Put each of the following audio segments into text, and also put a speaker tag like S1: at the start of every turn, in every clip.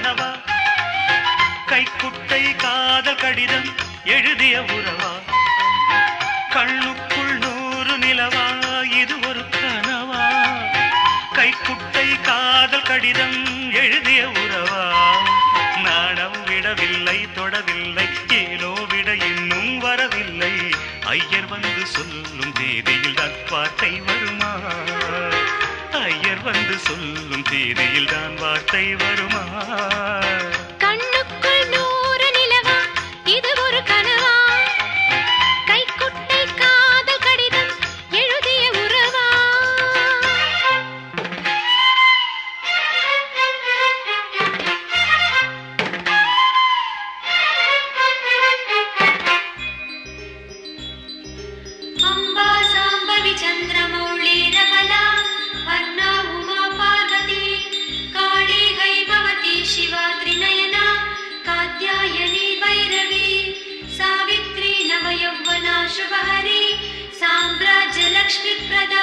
S1: கனவா கைக்குட்டை காதல் கடிதம் எழுதிய உறவா கண்ணுக்குள் நூறு நிலவா இது ஒரு கனவா கைக்குட்டை காதல் கடிதம் எழுதிய உறவா நாணம் விடவில்லை தொடவில்லை ஏனோ விட இன்னும் வரவில்லை ஐயர் வந்து சொல்லும் தேதியில் தான் வார்த்தை வருமா ஐயர் வந்து சொல்லும் தேதியில் தான் வார்த்தை வருமா
S2: கண்ணுக்குள் நூறு நிலவா இது ஒரு கனவா கைக்குட்டை காதல் கடிதம் எழுதிய உறவா
S3: अम्बा साम्बवि चन्द्रमौळीरबला वर्णा उमा पार्वती काली हैमवती शिवा त्रिनयना कात्यायनी भैरवी सावित्री नवयौवना शुभहरी साम्राज्यलक्ष्मीप्रदा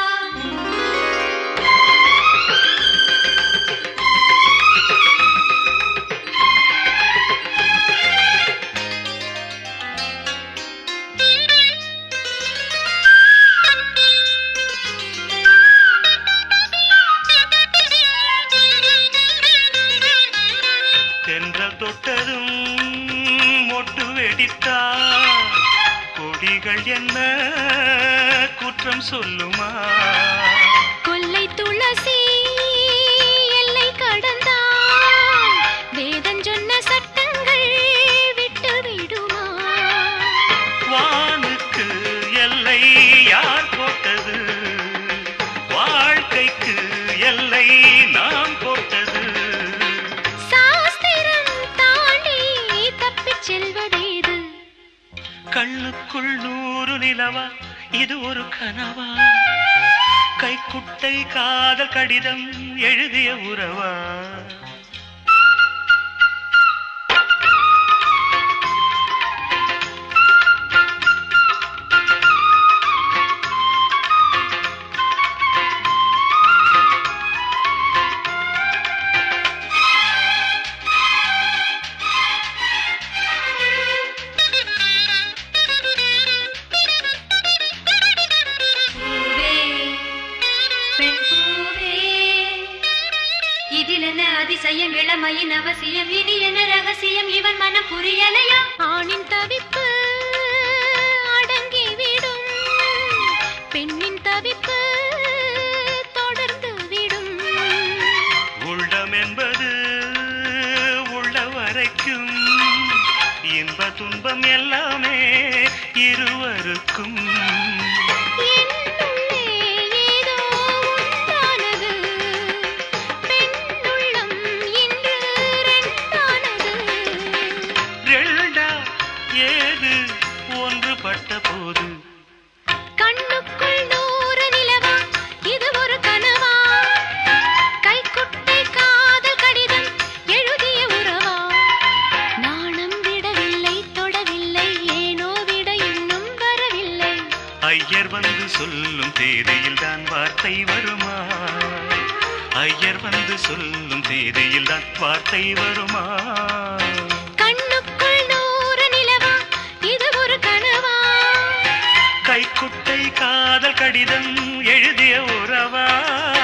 S1: தென்றல் தொட்டதும் மொட்டு வெடித்தா கொடிகள் என்ன குற்றம் சொல்லுமா
S2: கொல்லை துளசி எல்லை கடந்தான் வேதம் சொன்ன சட்டங்கள் விட்டு விடுமா
S1: வானுக்கு எல்லை யார் போட்டது வாழ்க்கைக்கு எல்லை நாம் போட்டது
S2: சாஸ்திரம் தாண்டி தப்பிச் செல்வதேது
S1: கண்ணுக்குள் நூறு நிலவா இது ஒரு கனவா கைக்குட்டை காதல் கடிதம் எழுதிய உறவா
S3: பூவே பெண் பூவே இதிலென அதிசயம் இளமையின் அவசியம் இனி என்ன ரகசியம் இவன் மனம் புரியலையா
S2: ஆணின் தவிப்பு அடங்கிவிடும் பெண்ணின் தவிப்பு தொடர்ந்து விடும்
S1: உள்ளம் என்பது உள்ள வரைக்கும் இன்ப துன்பம் எல்லாமே இருவருக்கும்
S2: என்னுள்ளே ஏதோ உண்டானது பெண்ணுள்ளம் இன்று ரெண்டானது
S1: ரெண்டா ஏது ஒன்றுபட்ட போது
S2: கண்ணுக்குள் நூறு நிலவா இது ஒரு கனவா கைக்குட்டை காதல் கடிதம் எழுதிய உறவா நாணம் விடவில்லை தொடவில்லை ஏனோ விட இன்னும் வரவில்லை
S1: ஐயர் வந்து சொல்லும் தேதியில் தான் வார்த்தை வருமா ஐயர் வந்து சொல்லும் தேதியில் தான் வார்த்தை வருமா
S2: கண்ணுக்குள் நூறு நிலவா இது ஒரு கனவா
S1: கைக்குட்டை காதல் கடிதம் எழுதிய உறவா